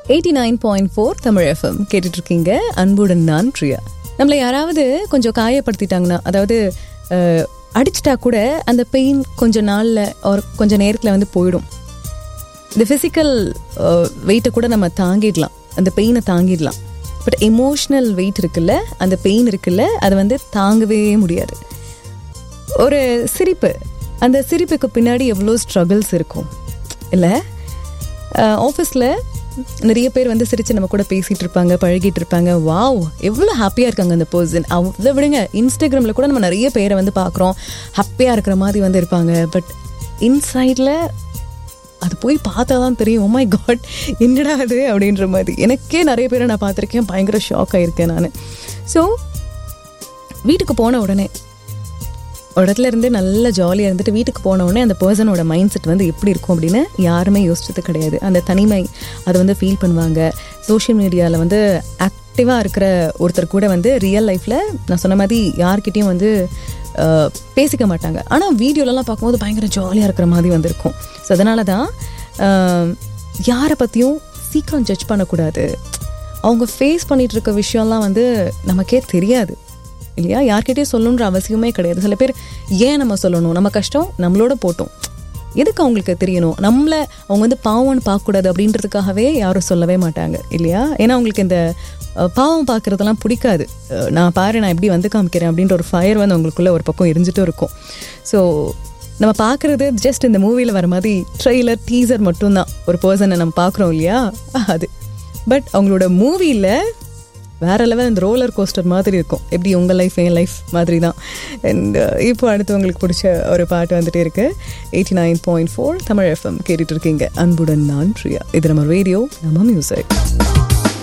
eighty nine point four Tamil FM கேட்டுட்டு இருக்கீங்க அன்புடன் நான் பிரியா நம்மளை யாராவது கொஞ்சம் காயப்படுத்திட்டாங்கன்னா அதாவது அஹ், அடிச்சிட்டா கூட அந்த பெயின் கொஞ்ச நாளில் ஒரு கொஞ்ச நேரத்தில் வந்து போயிடும் இந்த ஃபிசிக்கல் வெயிட்டை கூட நம்ம தாங்கிடலாம் அந்த பெயினை தாங்கிடலாம் பட் எமோஷ்னல் வெயிட் இருக்குல்ல அந்த பெயின் இருக்குல்ல அதை வந்து தாங்கவே முடியாது ஒரு சிரிப்பு அந்த சிரிப்புக்கு பின்னாடி எவ்வளோ ஸ்ட்ரகிள்ஸ் இருக்கும் இல்லை ஆஃபீஸில் நிறைய பேர் வந்து சிரித்து நம்ம கூட பேசிகிட்டு இருப்பாங்க பழகிட்டு இருப்பாங்க வாவ் எவ்வளோ ஹாப்பியாக இருக்காங்க அந்த பர்சன் அதை விடுங்க இன்ஸ்டாகிராமில் கூட நம்ம நிறைய பேரை வந்து பார்க்குறோம் ஹாப்பியாக இருக்கிற மாதிரி வந்து இருப்பாங்க பட் இன்சைடில் அது போய் பார்த்தா தான் தெரியும் மை காட் என்னடா அது அப்படின்ற மாதிரி எனக்கே நிறைய பேரை நான் பார்த்துருக்கேன் பயங்கர ஷாக் ஆயிருக்கேன் நான் ஸோ வீட்டுக்கு போன உடனே ஒரு இடத்துல இருந்து நல்ல ஜாலியாக இருந்துட்டு வீட்டுக்கு போன உடனே அந்த பர்சனோட மைண்ட் செட் வந்து எப்படி இருக்கும் அப்படின்னு யாருமே யோசிச்சது கிடையாது அந்த தனிமை அதை வந்து ஃபீல் பண்ணுவாங்க சோஷியல் மீடியாவில் வந்து ஆக்டிவாக இருக்கிற ஒருத்தர் கூட வந்து ரியல் லைஃப்பில் நான் சொன்ன மாதிரி யார்கிட்டயும் வந்து அஹ், பேசிக்க மாட்டாங்க ஆனால் வீடியோலலாம் பார்க்கும்போது பயங்கர ஜாலியாக இருக்கிற மாதிரி வந்திருக்கும் ஸோ அதனால தான் அஹ், யாரை பற்றியும் சீக்கிரம் ஜட்ஜ் பண்ணக்கூடாது அவங்க ஃபேஸ் பண்ணிட்டு இருக்க விஷயம்லாம் வந்து நமக்கே தெரியாது இல்லையா யார்கிட்டயும் சொல்லணுன்ற அவசியமே கிடையாது சில பேர் ஏன் நம்ம சொல்லணும் நம்ம கஷ்டம் நம்மளோட போட்டோம் எதுக்கு அவங்களுக்கு தெரியணும் நம்மளை அவங்க வந்து பாவம்னு பார்க்கக்கூடாது அப்படின்றதுக்காகவே யாரும் சொல்லவே மாட்டாங்க இல்லையா ஏன்னா அவங்களுக்கு இந்த அஹ், பாவம் பார்க்குறதெல்லாம் பிடிக்காது அஹ், நான் பாரு நான் எப்படி வந்து காமிக்கிறேன் அப்படின்ற ஒரு ஃபயர் வந்து அவங்களுக்குள்ள ஒரு பக்கம் எரிஞ்சிட்டும் இருக்கும் ஸோ நம்ம பார்க்குறது ஜஸ்ட் இந்த மூவியில் வர மாதிரி ட்ரெய்லர் டீசர் மட்டும்தான் ஒரு பர்சனை நம்ம பார்க்குறோம் இல்லையா அது பட் அவங்களோட மூவியில் வேற லெவல் இந்த ரோலர் கோஸ்டர் மாதிரி இருக்கும் எப்படி உங்கள் லைஃப் என் லைஃப் மாதிரி தான் அண்ட் இப்போ அடுத்து உங்களுக்கு பிடிச்ச ஒரு பாட்டு வந்துட்டே இருக்கு eighty nine point four Tamil FM கேட்டுட்டு இருக்கீங்க அன்புடன் நான் பிரியா இது நம்ம ரேடியோ நம்ம மியூசிக்